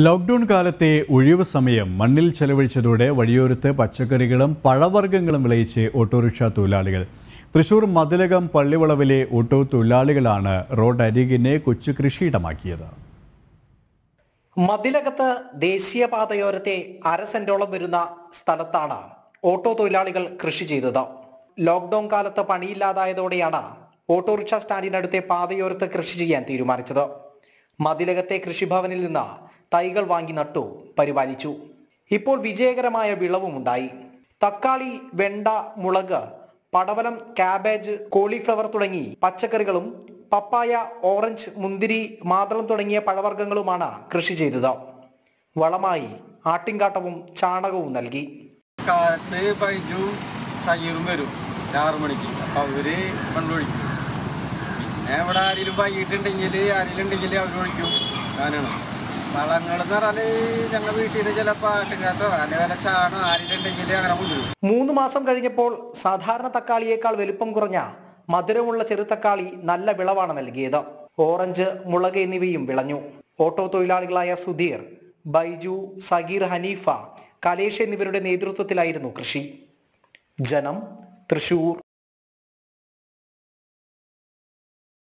lockdown കാലത്തെ ഒഴിവ് സമയം മണ്ണിൽ ചെലവഴിച്ചതോടെ വഴിയോരത്ത് പച്ചക്കറികളും പഴവർഗ്ഗങ്ങളും വിളയിച്ച് ഓട്ടോറിക്ഷ തൊഴിലാളികൾ തൃശൂർ മതിലകം പള്ളിവളവിലെ ഓട്ടോ തൊഴിലാളികളാണ് റോഡ് അരികിനെ കൊച്ചു കൃഷിയിടമാക്കിയത് മതിലകത്ത് ദേശീയപാതയോരത്തെ അര സെന്റോളം വരുന്ന സ്ഥലത്താണ് ഓട്ടോ തൊഴിലാളികൾ കൃഷി ചെയ്തത് ലോക്ക്ഡൌൺ കാലത്ത് പണിയില്ലാതായതോടെയാണ് ഓട്ടോറിക്ഷ സ്റ്റാൻഡിനടുത്തെ പാതയോരത്ത് കൃഷി ചെയ്യാൻ തീരുമാനിച്ചത് മതിലകത്തെ കൃഷിഭവനിൽ നിന്ന് തൈകൾ വാങ്ങി നട്ടു പരിപാലിച്ചു ഇപ്പോൾ വിജയകരമായ വിളവുമുണ്ടായി തക്കാളി വെണ്ട മുളക് പടവലം കാബേജ് കോളിഫ്ലവർ തുടങ്ങി പച്ചക്കറികളും പപ്പായ ഓറഞ്ച് മുന്തിരി മാതളം തുടങ്ങിയ പഴവർഗ്ഗങ്ങളുമാണ് കൃഷി ചെയ്തത് വളമായി ആട്ടിൻകാട്ടവും ചാണകവും നൽകി കാലത്ത് ബൈജു സഹീറും വരും ആറു മണിക്ക് അപ്പൊ അവര് വെള്ളമൊഴിക്കും പിന്നെ ഇവിടെ ആരെങ്കിലും വൈകിട്ടുണ്ടെങ്കിൽ ആരെങ്കിലും ഉണ്ടെങ്കിൽ അവർ ഒഴിക്കും അങ്ങനെയാണ് വളങ്ങൾ എന്ന് പറഞ്ഞാല് ഞങ്ങൾ വീട്ടിൽ നിന്ന് ചിലപ്പോൾ ആട്ടുകാട്ടോ അല്ലെങ്കിൽ വല്ല ചാണോ ആരെങ്കിലും ഉണ്ടെങ്കിൽ അങ്ങനെ കൊണ്ടുവരും മൂന്ന് മാസം കഴിഞ്ഞപ്പോൾ സാധാരണ തക്കാളിയേക്കാൾ വലുപ്പം കുറഞ്ഞ മധുരമുള്ള ചെറുതക്കാളി നല്ല വിളവാണ് നൽകിയത് ഓറഞ്ച് മുളക് എന്നിവയും വിളഞ്ഞു ഓട്ടോ തൊഴിലാളികളായ സുധീർ ബൈജു സഗീർ ഹനീഫ കലേഷ് എന്നിവരുടെ നേതൃത്വത്തിലായിരുന്നു കൃഷി ജനം തൃശൂർ